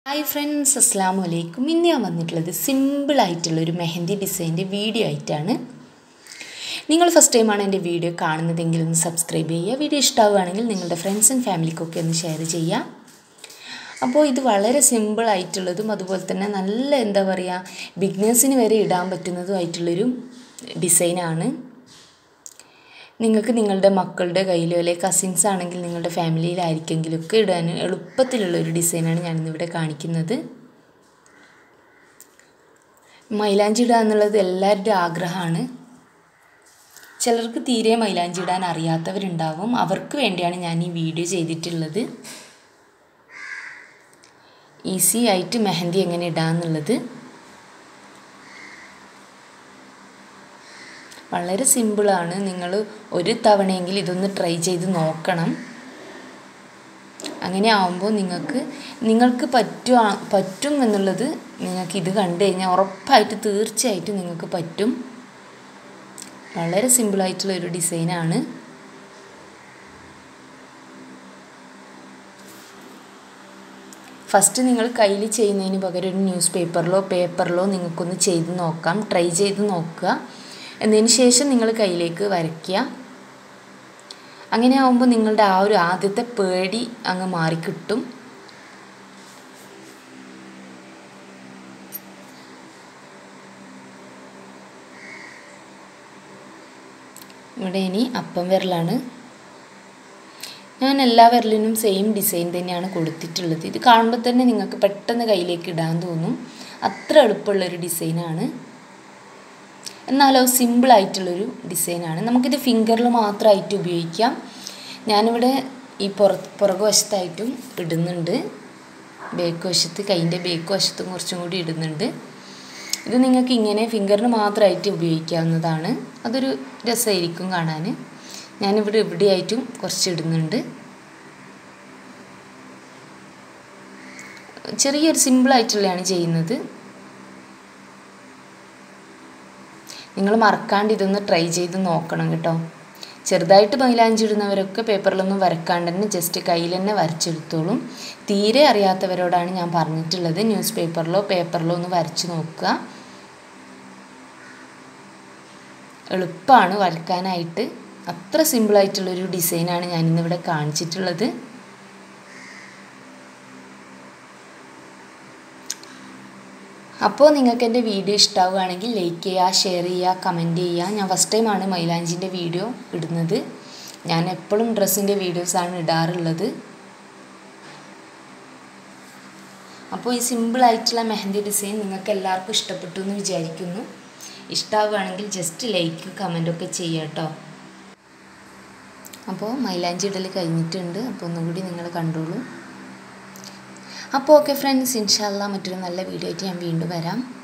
hi friends അസ്സാം വലൈക്കും ഇന്ന് ഞാൻ വന്നിട്ടുള്ളത് സിമ്പിളായിട്ടുള്ള ഒരു മെഹന്തി ഡിസൈൻ്റെ വീഡിയോ ആയിട്ടാണ് നിങ്ങൾ ഫസ്റ്റ് ടൈമാണ് എൻ്റെ വീഡിയോ കാണുന്നതെങ്കിൽ ഒന്ന് സബ്സ്ക്രൈബ് ചെയ്യുക വീഡിയോ ഇഷ്ടമാവുകയാണെങ്കിൽ നിങ്ങളുടെ ഫ്രണ്ട്സ് ആൻഡ് ഫാമിലിക്കൊക്കെ ഒന്ന് ഷെയർ ചെയ്യുക അപ്പോൾ ഇത് വളരെ സിമ്പിളായിട്ടുള്ളതും അതുപോലെ തന്നെ നല്ല എന്താ പറയുക ബിഗ്നേഴ്സിന് വരെ ഇടാൻ പറ്റുന്നതുമായിട്ടുള്ളൊരു ഡിസൈനാണ് നിങ്ങൾക്ക് നിങ്ങളുടെ മക്കളുടെ കയ്യിലോ അല്ലെങ്കിൽ കസിൻസ് ആണെങ്കിൽ നിങ്ങളുടെ ഫാമിലിയിലായിരിക്കെങ്കിലൊക്കെ ഇടാൻ എളുപ്പത്തിലുള്ള ഒരു ഡിസൈനാണ് ഞാനിന്നിവിടെ കാണിക്കുന്നത് മൈലാഞ്ചി ഇടുക എന്നുള്ളത് എല്ലാവരുടെയും ആഗ്രഹമാണ് ചിലർക്ക് തീരെ മൈലാഞ്ചി ഇടാൻ അറിയാത്തവരുണ്ടാവും അവർക്ക് വേണ്ടിയാണ് ഞാൻ ഈ വീഡിയോ ചെയ്തിട്ടുള്ളത് ഈസി ആയിട്ട് മെഹന്തി എങ്ങനെ ഇടാമെന്നുള്ളത് വളരെ സിമ്പിളാണ് നിങ്ങൾ ഒരു തവണയെങ്കിൽ ഇതൊന്ന് ട്രൈ ചെയ്ത് നോക്കണം അങ്ങനെ ആവുമ്പോൾ നിങ്ങൾക്ക് നിങ്ങൾക്ക് പറ്റുക പറ്റും എന്നുള്ളത് നിങ്ങൾക്ക് ഇത് കണ്ടു കഴിഞ്ഞാൽ ഉറപ്പായിട്ട് തീർച്ചയായിട്ടും നിങ്ങൾക്ക് പറ്റും വളരെ സിമ്പിളായിട്ടുള്ള ഒരു ഡിസൈനാണ് ഫസ്റ്റ് നിങ്ങൾ കയ്യിൽ ചെയ്യുന്നതിന് പകരം ഒരു ന്യൂസ് പേപ്പറിലോ പേപ്പറിലോ നിങ്ങൾക്കൊന്ന് ചെയ്ത് നോക്കാം ട്രൈ ചെയ്ത് നോക്കുക എന്നതിന് ശേഷം നിങ്ങൾ കയ്യിലേക്ക് വരയ്ക്കുക അങ്ങനെ ആകുമ്പോൾ നിങ്ങളുടെ ആ ഒരു ആദ്യത്തെ പേടി അങ്ങ് മാറിക്കിട്ടും ഇവിടെ ഇനി അപ്പം വിരലാണ് ഞാൻ എല്ലാ വിരലിനും സെയിം ഡിസൈൻ തന്നെയാണ് കൊടുത്തിട്ടുള്ളത് ഇത് കാണുമ്പോൾ തന്നെ നിങ്ങൾക്ക് പെട്ടെന്ന് കയ്യിലേക്ക് ഇടാൻ തോന്നും അത്ര എളുപ്പമുള്ളൊരു ഡിസൈനാണ് എന്നാലോ സിമ്പിളായിട്ടുള്ളൊരു ഡിസൈനാണ് നമുക്കിത് ഫിംഗറിൽ മാത്രമായിട്ട് ഉപയോഗിക്കാം ഞാനിവിടെ ഈ പുറ പുറകു വശത്തായിട്ടും ഇടുന്നുണ്ട് ബേക്ക് വശത്ത് കൈൻ്റെ ബേക്ക് വശത്തും കുറച്ചും കൂടി ഇടുന്നുണ്ട് ഇത് നിങ്ങൾക്ക് ഇങ്ങനെ ഫിംഗറിന് മാത്രമായിട്ട് ഉപയോഗിക്കാവുന്നതാണ് അതൊരു രസമായിരിക്കും കാണാൻ ഞാനിവിടെ ഇവിടെയായിട്ടും കുറച്ച് ഇടുന്നുണ്ട് ചെറിയൊരു സിമ്പിളായിട്ടുള്ളതാണ് ചെയ്യുന്നത് നിങ്ങൾ മറക്കാണ്ട് ഇതൊന്ന് ട്രൈ ചെയ്ത് നോക്കണം കേട്ടോ ചെറുതായിട്ട് മൈലാഞ്ചി ഇടുന്നവരൊക്കെ പേപ്പറിലൊന്നും വരക്കാണ്ട് തന്നെ ജസ്റ്റ് കയ്യിൽ തന്നെ വരച്ചെടുത്തോളും തീരെ അറിയാത്തവരോടാണ് ഞാൻ പറഞ്ഞിട്ടുള്ളത് ന്യൂസ് പേപ്പറിലോ പേപ്പറിലോ ഒന്ന് വരച്ച് നോക്കുക എളുപ്പമാണ് വരക്കാനായിട്ട് അത്ര സിമ്പിളായിട്ടുള്ളൊരു ഡിസൈനാണ് ഞാനിന്നിവിടെ കാണിച്ചിട്ടുള്ളത് അപ്പോൾ നിങ്ങൾക്ക് എൻ്റെ വീഡിയോ ഇഷ്ടമാവുകയാണെങ്കിൽ ലൈക്ക് ചെയ്യുക ഷെയർ ചെയ്യുക കമൻറ്റ് ചെയ്യുക ഞാൻ ഫസ്റ്റ് ടൈമാണ് മൈലാഞ്ചിൻ്റെ വീഡിയോ ഇടുന്നത് ഞാൻ എപ്പോഴും ഡ്രസ്സിൻ്റെ വീഡിയോസാണ് ഇടാറുള്ളത് അപ്പോൾ ഈ സിമ്പിളായിട്ടുള്ള മെഹന്തി ഡിസൈൻ നിങ്ങൾക്ക് എല്ലാവർക്കും ഇഷ്ടപ്പെട്ടു എന്ന് വിചാരിക്കുന്നു ഇഷ്ടമാവുകയാണെങ്കിൽ ജസ്റ്റ് ലൈക്ക് കമൻറ്റൊക്കെ ചെയ്യുക കേട്ടോ അപ്പോൾ മൈലാഞ്ചി ഇടൽ കഴിഞ്ഞിട്ടുണ്ട് അപ്പോൾ ഒന്നുകൂടി നിങ്ങൾ കണ്ടോളൂ അപ്പോൾ ഓക്കെ ഫ്രണ്ട്സ് ഇൻഷാല്ല മറ്റൊരു നല്ല വീഡിയോ ആയിട്ട് ഞാൻ വീണ്ടും വരാം